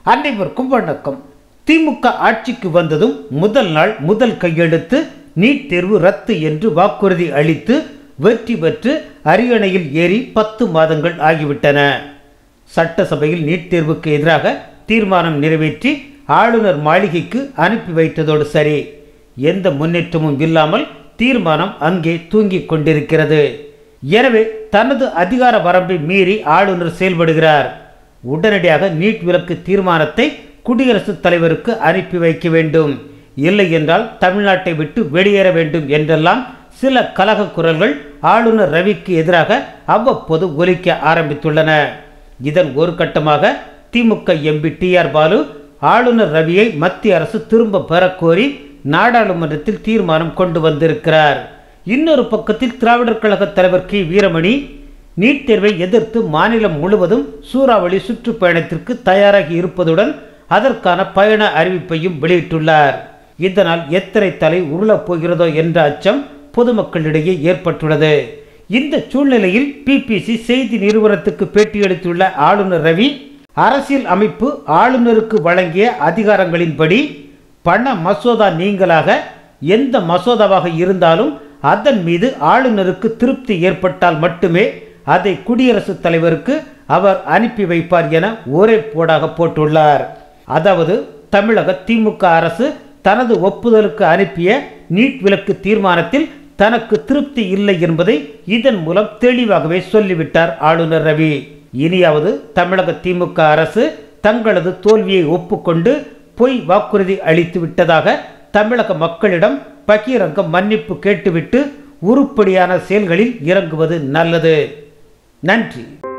அனைவருக்கும் வணக்கம் திமுக ஆட்சிக்கு வந்ததும் முதல் நாள் முதல் கையெழுத்து நீட் தேர்வு ரத்து என்று வாக்குறுதி அளித்து வெற்றி பெற்று அரியணையில் ஏறி பத்து மாதங்கள் ஆகிவிட்டன சட்டசபையில் நீட் தேர்வுக்கு எதிராக தீர்மானம் நிறைவேற்றி ஆளுநர் மாளிகைக்கு அனுப்பி வைத்ததோடு சரி எந்த முன்னேற்றமும் இல்லாமல் தீர்மானம் அங்கே தூங்கிக் கொண்டிருக்கிறது எனவே தனது அதிகார வரம்பை மீறி ஆளுநர் செயல்படுகிறார் உடனடியாக நீட் விலக்கு தீர்மானத்தை குடியரசுத் தலைவருக்கு அனுப்பி வைக்க வேண்டும் இல்லை என்றால் தமிழ்நாட்டை விட்டு வெளியேற வேண்டும் என்றெல்லாம் சில கலக குரல்கள் ஆளுநர் ரவிக்கு எதிராக அவ்வப்போது ஒலிக்க ஆரம்பித்துள்ளன இதன் ஒரு கட்டமாக திமுக எம்பி டி ஆர் பாலு ஆளுநர் ரவியை மத்திய அரசு திரும்ப பெறக்கோரி நாடாளுமன்றத்தில் தீர்மானம் கொண்டு வந்திருக்கிறார் இன்னொரு பக்கத்தில் திராவிடர் கழக தலைவர் கி வீரமணி நீட் தேர்வை எதிர்த்து மாநிலம் முழுவதும் சூறாவளி சுற்றுப்பயணத்திற்கு தயாராகி இருப்பதுடன் அதற்கான பயண அறிவிப்பையும் வெளியிட்டுள்ளார் இதனால் எத்தனை தலை உருளப் போகிறதோ என்ற அச்சம் பொதுமக்களிடையே ஏற்பட்டுள்ளது இந்த சூழ்நிலையில் பிபிசி செய்தி நிறுவனத்துக்கு பேட்டியளித்துள்ள ஆளுநர் ரவி அரசியல் அமைப்பு ஆளுநருக்கு வழங்கிய அதிகாரங்களின்படி பண மசோதா நீங்களாக எந்த மசோதாவாக இருந்தாலும் அதன் மீது ஆளுநருக்கு திருப்தி ஏற்பட்டால் மட்டுமே அதை குடியரசுத் தலைவருக்கு அவர் அனுப்பி வைப்பார் என ஒரே போடாக போட்டுள்ளார் அதாவது தமிழக திமுக அரசு தனது ஒப்புதலுக்கு அனுப்பிய நீட் விலக்கு தீர்மானத்தில் தனக்கு திருப்தி இல்லை என்பதை இதன் மூலம் தெளிவாகவே சொல்லிவிட்டார் ஆளுநர் ரவி இனியாவது தமிழக திமுக அரசு தங்களது தோல்வியை ஒப்புக்கொண்டு பொய் வாக்குறுதி அளித்து விட்டதாக தமிழக மக்களிடம் பகிரங்க மன்னிப்பு கேட்டுவிட்டு உருப்படியான செயல்களில் இறங்குவது நல்லது நன்றி